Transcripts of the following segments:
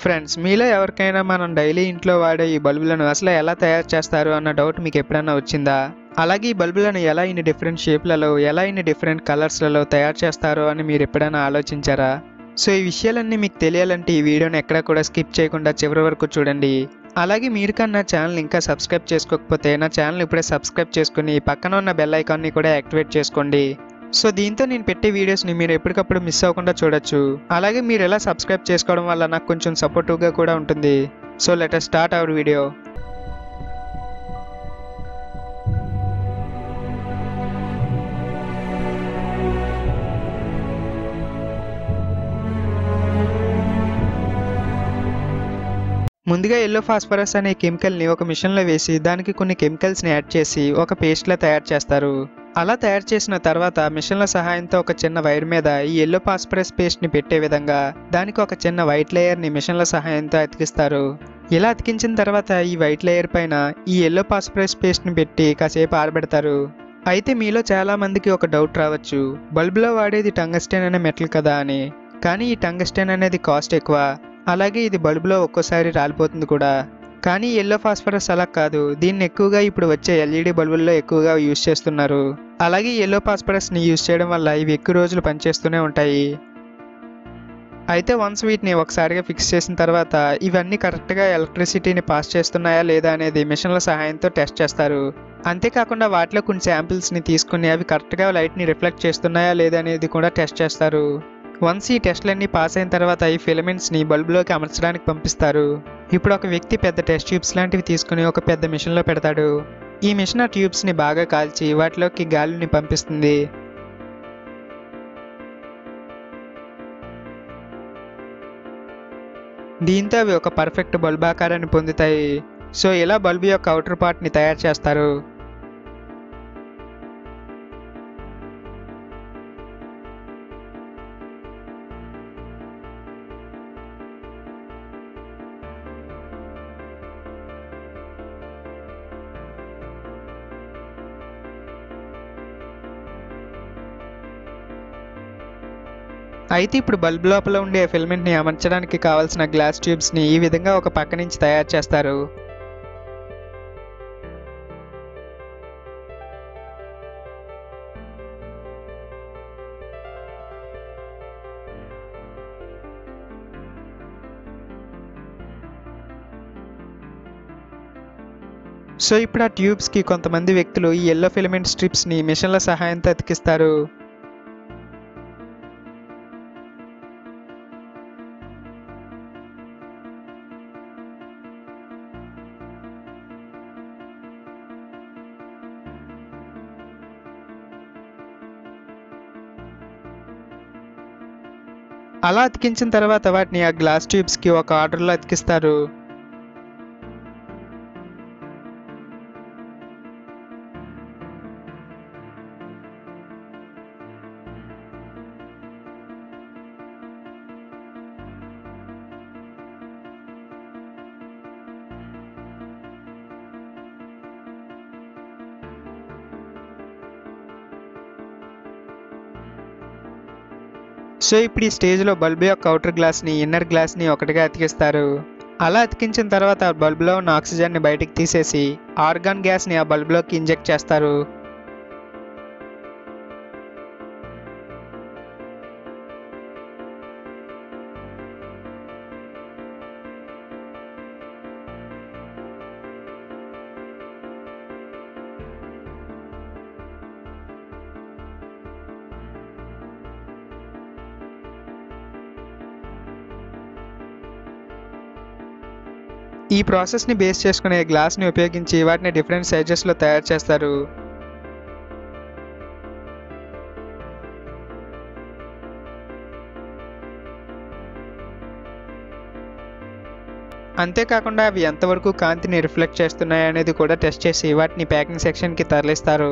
friends మీలో ఎవరికైనా మనం డైలీ ఇంట్లో వాడే ఈ బల్బులను అసలు ఎలా తయారు చేస్తారు అన్న డౌట్ మీకు ఎప్పుడైనా వచ్చిందా అలాగే ఈ బల్బులను ఎలా ఇన్ని డిఫరెంట్ షేప్లలో ఎలా ఇన్ని డిఫరెంట్ కలర్స్లలో తయారు చేస్తారో అని మీరు ఎప్పుడైనా ఆలోచించారా సో ఈ విషయాలన్నీ మీకు తెలియాలంటే ఈ వీడియోని ఎక్కడా కూడా స్కిప్ చేయకుండా చివరి వరకు చూడండి అలాగే మీరు కన్నా ఛానల్ ఇంకా సబ్స్క్రైబ్ చేసుకోకపోతే నా ఛానల్ ఇప్పుడే సబ్స్క్రైబ్ చేసుకుని పక్కన ఉన్న బెల్ ఐకాన్ని కూడా యాక్టివేట్ చేసుకోండి సో దీంతో నేను పెట్టే వీడియోస్ని మీరు ఎప్పటికప్పుడు మిస్ అవ్వకుండా చూడొచ్చు అలాగే మీరు ఎలా సబ్స్క్రైబ్ చేసుకోవడం వల్ల నాకు కొంచెం సపోర్టివ్గా కూడా ఉంటుంది so let start our video ముందుగా ఎల్లో ఫాస్ఫరస్ అనే కెమికల్ని ఒక మిషన్లో వేసి దానికి కొన్ని కెమికల్స్ని యాడ్ చేసి ఒక పేస్ట్లా తయారు చేస్తారు అలా తయారు చేసిన తర్వాత మిషన్ల సహాయంతో ఒక చిన్న వైర్ మీద ఈ ఎల్లో ఫాస్ఫరస్ పేస్ట్ని పెట్టే విధంగా దానికి ఒక చిన్న వైట్ లేయర్ని మిషన్ల సహాయంతో అతికిస్తారు ఇలా అతికించిన తర్వాత ఈ వైట్ లేయర్ పైన ఈ ఎల్లో ఫాస్ఫరస్ పేస్ట్ని పెట్టి కాసేపు ఆరబెడతారు అయితే మీలో చాలా మందికి ఒక డౌట్ రావచ్చు బల్బులో వాడేది టంగస్టెన్ అనే మెటల్ కదా అని కానీ ఈ టంగస్టెన్ అనేది కాస్ట్ ఎక్కువ అలాగే ఇది బల్బులో ఒక్కోసారి రాలిపోతుంది కూడా కానీ ఎల్లో ఫాస్ఫరస్ అలా కాదు దీన్ని ఎక్కువగా ఇప్పుడు వచ్చే ఎల్ఈడి బల్బుల్లో ఎక్కువగా యూజ్ చేస్తున్నారు అలాగే ఎల్లో ఫాస్ఫరస్ని యూజ్ చేయడం వల్ల ఇవి ఎక్కువ రోజులు పనిచేస్తూనే ఉంటాయి అయితే వన్స్ వీటిని ఒకసారిగా ఫిక్స్ చేసిన తర్వాత ఇవన్నీ కరెక్ట్గా ఎలక్ట్రిసిటీని పాస్ చేస్తున్నాయా లేదా అనేది మిషన్ల సహాయంతో టెస్ట్ చేస్తారు అంతేకాకుండా వాటిలో కొన్ని శాంపిల్స్ని తీసుకుని అవి కరెక్ట్గా లైట్ని రిఫ్లెక్ట్ చేస్తున్నాయా లేదా అనేది కూడా టెస్ట్ చేస్తారు వన్స్ ఈ టెస్ట్లన్నీ పాస్ అయిన తర్వాత ఈ ఫిలమెంట్స్ని బల్బులోకి అమర్చడానికి పంపిస్తారు ఇప్పుడు ఒక వ్యక్తి పెద్ద టెస్ట్ ట్యూబ్స్ లాంటివి తీసుకుని ఒక పెద్ద మిషన్లో పెడతాడు ఈ మిషన్ ఆ ట్యూబ్స్ని బాగా కాల్చి వాటిలోకి గాలిని పంపిస్తుంది దీంతో అవి ఒక పర్ఫెక్ట్ బల్బ్ ఆకారాన్ని పొందుతాయి సో ఇలా బల్బు యొక్క అవుటర్ పార్ట్ని తయారు చేస్తారు అయితే ఇప్పుడు బల్బ్ లోపల ఉండే ఫిల్మెంట్ని అమర్చడానికి కావాల్సిన గ్లాస్ ట్యూబ్స్ని ఈ విధంగా ఒక పక్క నుంచి తయారు చేస్తారు సో ఇప్పుడు ఆ ట్యూబ్స్కి కొంతమంది వ్యక్తులు ఈ ఎల్లో ఫిలమెంట్ స్ట్రిప్స్ని మిషన్ల సహాయంతో అతికిస్తారు అలా అతికించిన తర్వాత వాటిని ఆ గ్లాస్ ట్యూబ్స్కి ఒక ఆర్డర్లో అతికిస్తారు సో ఇప్పుడు ఈ స్టేజ్లో బల్బు యొక్క అవుటర్ గ్లాస్ని ఇన్నర్ గ్లాస్ని ఒకటిగా అతికిస్తారు అలా అతికించిన తర్వాత ఆ బల్బులో ఉన్న ఆక్సిజన్ని బయటికి తీసేసి ఆర్గాన్ గ్యాస్ని ఆ బల్బులోకి ఇంజెక్ట్ చేస్తారు ఈ ప్రాసెస్ని బేస్ చేసుకునే గ్లాస్ని ఉపయోగించి వాటిని డిఫరెంట్ సైజెస్లో తయారు చేస్తారు అంతేకాకుండా అవి ఎంతవరకు కాంతిని రిఫ్లెక్ట్ చేస్తున్నాయి అనేది కూడా టెస్ట్ చేసి వాటిని ప్యాకింగ్ సెక్షన్కి తరలిస్తారు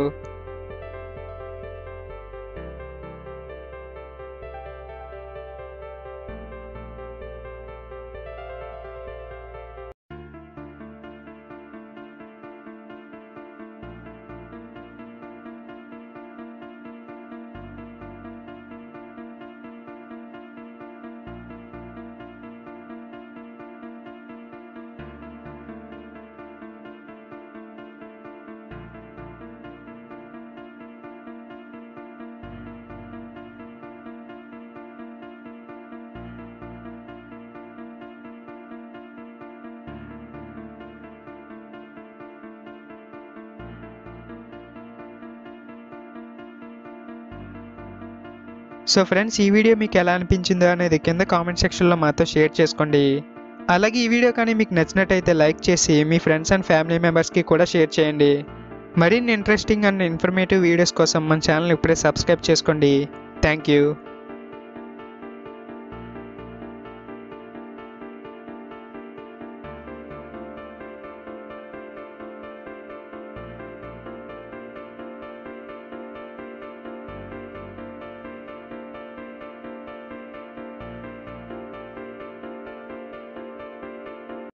సో ఫ్రెండ్స్ ఈ వీడియో మీకు ఎలా అనిపించిందో అనేది కింద కామెంట్ సెక్షన్లో మాతో షేర్ చేసుకోండి అలాగే ఈ వీడియో కానీ మీకు నచ్చినట్టయితే లైక్ చేసి మీ ఫ్రెండ్స్ అండ్ ఫ్యామిలీ మెంబర్స్కి కూడా షేర్ చేయండి మరిన్ని ఇంట్రెస్టింగ్ అండ్ ఇన్ఫర్మేటివ్ వీడియోస్ కోసం మన ఛానల్ ఇప్పుడే సబ్స్క్రైబ్ చేసుకోండి థ్యాంక్ యూ